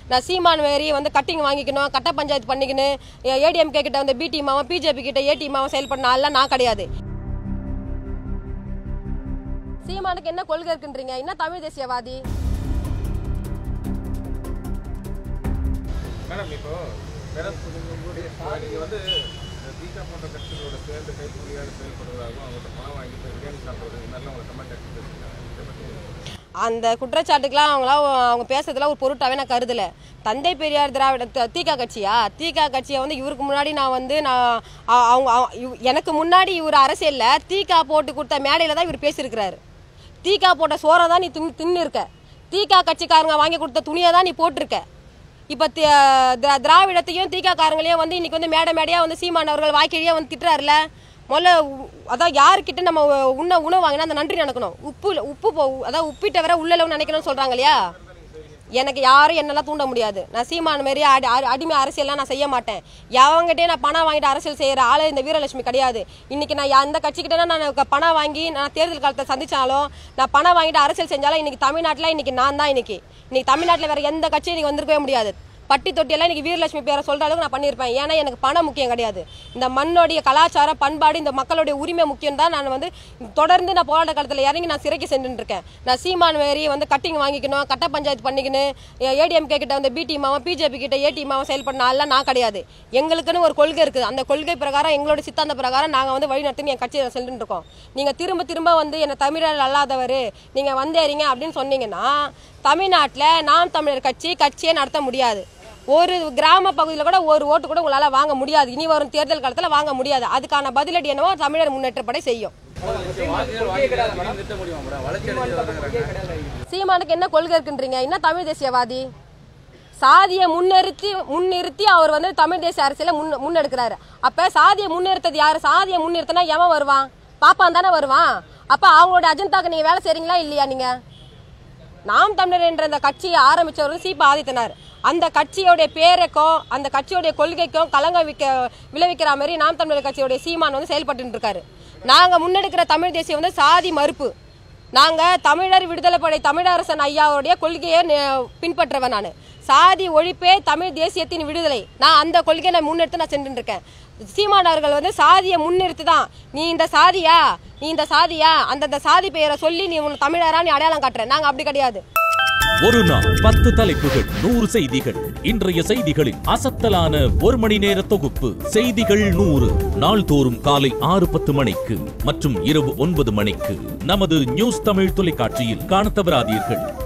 நான் சீமான் மாரி வந்து கட்டிங் வாங்கிக்கணும் கட்ட பஞ்சாயத்து பண்ணிக்கணும் ஏடிஎம்கே கிட்ட வந்து பி டீமாவும் பிஜேபி கிட்ட ஏ டீமாவும் செயல்பட ஆள்லாம் நான் கிடையாது சீமானுக்கு என்ன கொள்கை இருக்குன்றீங்க என்ன தமிழ் தேசியவாதி மேடம் இப்போ மேடம் நீங்க வந்து இந்த தீகா போன்ற கட்சிகளோட சேர்ந்து கைக்கூலியாக செயல்படுவதாகவும் அவங்கள்ட்ட பணம் வாங்கி போய் பிரியாணி சாப்பிடுவது இந்த மாதிரிலாம் உங்களை கமெண்ட் எடுத்து பேசியிருக்காங்க இதை பத்தி அந்த குற்றச்சாட்டுக்கெல்லாம் அவங்களாம் அவங்க பேசுறதுல ஒரு பொருட்டாவே நான் கருதல தந்தை பெரியார் திராவிட த- தீகா கட்சியா தீகா கட்சியை வந்து இவருக்கு முன்னாடி நான் வந்து நான் அ- அவங்க அவ- இவ்- எனக்கு முன்னாடி இவர் அரசியல்ல தீகா போட்டு கொடுத்த மேடையில தான் இவர் பேசியிருக்கிறாரு தீகா போட்ட சோறை தான் நீ தின்னு தின்னு இருக்க தீகா கட்சிக்காரங்க வாங்கி கொடுத்த துணியை தான் நீ போட்டிருக்க இப்போ திராவிடத்தையும் தீகா காரங்களையும் வந்து இன்னைக்கு வந்து மேடை மேடையா வந்து சீமான் அவர்கள் வாய்க்கிழியா வந்து திட்டுறாருல முதல்ல உ- அதான் யாருக்கிட்ட நம்ம உண்ண உணவு வாங்கினா அந்த நன்றி நினைக்கணும் உப்பு இல்ல- உப்பு போ அதான் உப்பிட்ட வர உள்ள நினைக்கணும்னு சொல்றாங்க இல்லையா எனக்கு யாரும் என்னெல்லாம் தூண்ட முடியாது நான் சீமான் மாரி அடி அடி- அடிமை அரசியல்லாம் நான் செய்ய மாட்டேன் எவங்கிட்டே நான் பணம் வாங்கிட்டு அரசியல் செய்யற ஆளு இந்த வீரலட்சுமி கிடையாது இன்னைக்கு நான் எந்த கட்சிக்கிட்ட நான் க- பணம் வாங்கி நான் தேர்தல் காலத்தை சந்திச்சாலும் நான் பணம் வாங்கிட்டு அரசியல் செஞ்சாலும் இன்னைக்கு தமிழ்நாட்டில் இன்னைக்கு நான் தான் இன்னைக்கு இன்னைக்கு தமிழ்நாட்டில் வேற எந்த கட்சியும் இன்னைக்கு வந்திருக்கவே முடியாது பட்டி தொட்டியெல்லாம் இன்னைக்கு வீரலட்சுமி பேரை சொல்ற அளவுக்கு நான் பண்ணியிருப்பேன் ஏன்னா எனக்கு பணம் முக்கியம் கிடையாது இந்த மண்ணோடைய கலாச்சாரம் பண்பாடு இந்த மக்களுடைய உரிமை முக்கியம் தான் நான் வந்து தொடர்ந்து நான் போராட்ட காலத்தில் இறங்கி நான் சிறைக்கு சென்றுட்டு இருக்கேன் நான் சீமான் மாரி வந்து கட்டிங் வாங்கிக்கணும் கட்ட பஞ்சாயத்து பண்ணிக்கணும் ஏடிஎம்கே கிட்ட வந்து பி டீமாவும் பிஜேபி கிட்ட ஏ டீமாவும் செயல்பட ஆள்லாம் நான் கிடையாது எங்களுக்குன்னு ஒரு கொள்கை இருக்குது அந்த கொள்கை பிரகாரம் எங்களோட சித்தாந்த பிரகாரம் நாங்கள் வந்து வழி நடத்தி என் கட்சியை சென்றுட்டு இருக்கோம் நீங்கள் திரும்ப திரும்ப வந்து என்னை தமிழர் அல்லாதவர் நீங்கள் வந்தேறீங்க அப்படின்னு சொன்னீங்கன்னா தமிழ்நாட்டில் நாம் தமிழர் கட்சி கட்சியே நடத்த முடியாது ஒரு கிராம பகுதியில் கூட ஒரு ஓட்டு கூட உங்களால் வாங்க முடியாது இனி வரும் தேர்தல் காலத்தில் வாங்க முடியாது அதுக்கான பதிலடி என்னவோ தமிழர் முன்னேற்றப்படை செய்யும் சீமானுக்கு என்ன கொள்கை இருக்குன்றீங்க என்ன தமிழ் தேசியவாதி சாதியை முன்னிறுத்தி முன்னிறுத்தி அவர் வந்து தமிழ் தேசிய அரசியல முன் முன்னெடுக்கிறாரு அப்ப சாதியை முன்னிறுத்தது யாரு சாதியை முன்னிறுத்தினா எவன் வருவான் பாப்பான் தானே வருவான் அப்ப அவங்களோட அஜெண்டாக்கு நீங்க வேலை செய்றீங்களா இல்லையா நீங்க நாம் தமிழர் என்ற இந்த கட்சியை ஆரம்பிச்சவர் சீபா ஆதித்தனார் அந்த கட்சியோடைய பேருக்கும் அந்த கட்சியோடைய கொள்கைக்கும் கலங்க விக்க விளைவிக்கிற மாதிரி நாம் தமிழர் கட்சியோடைய சீமான் வந்து செயல்பட்டு இருக்காரு நாங்க முன்னெடுக்கிற தமிழ் தேசியம் வந்து சாதி மறுப்பு நாங்க தமிழர் விடுதலை படை தமிழரசன் ஐயாவுடைய கொள்கையை நே- பின்பற்றவன் நான் சாதி ஒழிப்பே தமிழ் தேசியத்தின் விடுதலை நான் அந்த கொள்கையை நான் முன்னெடுத்து நான் சென்று இருக்கேன் சீமான் அவர்கள் வந்து சாதியை முன்னிறுத்தி தான் நீ இந்த சாதியா நீ இந்த சாதியா அந்தந்த சாதி பெயரை சொல்லி நீ உன் தமிழரா நீ அடையாளம் காட்டுற நாங்க அப்படி கிடையாது ஒரு நாள் பத்து தலைப்புகள் நூறு செய்திகள் இன்றைய செய்திகளின் அசத்தலான ஒரு மணி நேர தொகுப்பு செய்திகள் நூறு நாள்தோறும் காலை ஆறு பத்து மணிக்கு மற்றும் இரவு ஒன்பது மணிக்கு நமது நியூஸ் தமிழ் தொலைக்காட்சியில் காணத் தவறாதீர்கள்